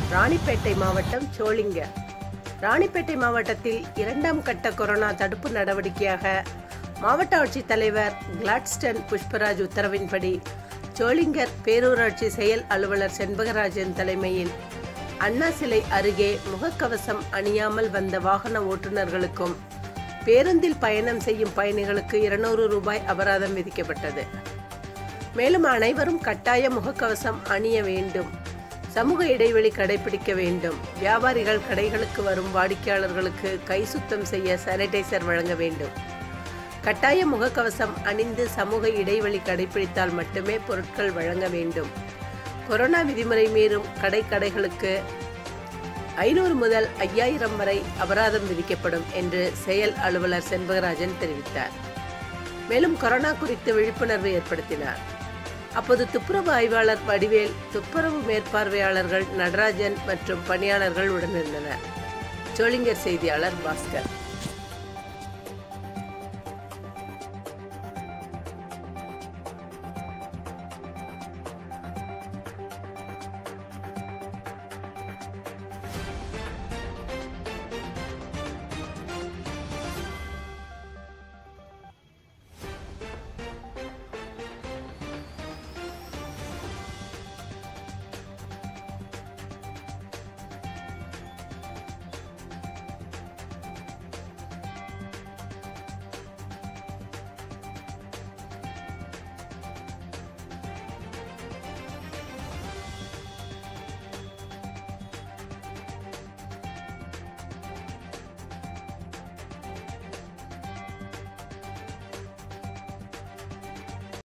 ராணிப்பேட்டை மாவட்டம் சோளிங்கர் ராணிப்பேட்டை மாவட்டத்தில் இரண்டாம் கட்ட கொரோனா தடுப்பு நடவடிக்கையாக மாவட்ட ஆட்சித்தலைவர் கிளாட்ஸ்டன் புஷ்பராஜ் உத்தரவின்படி சோளிங்கர் பேரூராட்சி செயல் அலுவலர் செண்பகராஜன் தலைமையில் அண்ணா சிலை அருகே முகக்கவசம் அணியாமல் வந்த வாகன ஓட்டுநர்களுக்கும் பேருந்தில் பயணம் செய்யும் பயணிகளுக்கு இருநூறு ரூபாய் அபராதம் விதிக்கப்பட்டது மேலும் அனைவரும் கட்டாய முகக்கவசம் அணிய வேண்டும் சமூக இடைவெளி கடைபிடிக்க வேண்டும் வியாபாரிகள் கடைகளுக்கு வரும் வாடிக்கையாளர்களுக்கு கை சுத்தம் செய்ய சானிடைசர் வழங்க வேண்டும் கட்டாய முகக்கவசம் அணிந்து சமூக இடைவெளி கடைபிடித்தால் மட்டுமே பொருட்கள் வழங்க வேண்டும் கொரோனா விதிமுறை மீறும் கடை கடைகளுக்கு ஐநூறு முதல் ஐயாயிரம் வரை அபராதம் விதிக்கப்படும் என்று செயல் அலுவலர் செண்பகராஜன் தெரிவித்தார் மேலும் கொரோனா குறித்து விழிப்புணர்வு ஏற்படுத்தினார் அப்போது துப்புரவு ஆய்வாளர் வடிவேல் துப்புரவு மேற்பார்வையாளர்கள் நடராஜன் மற்றும் பணியாளர்கள் உடனிருந்தனர் சோளிங்கர் செய்தியாளர் பாஸ்கர்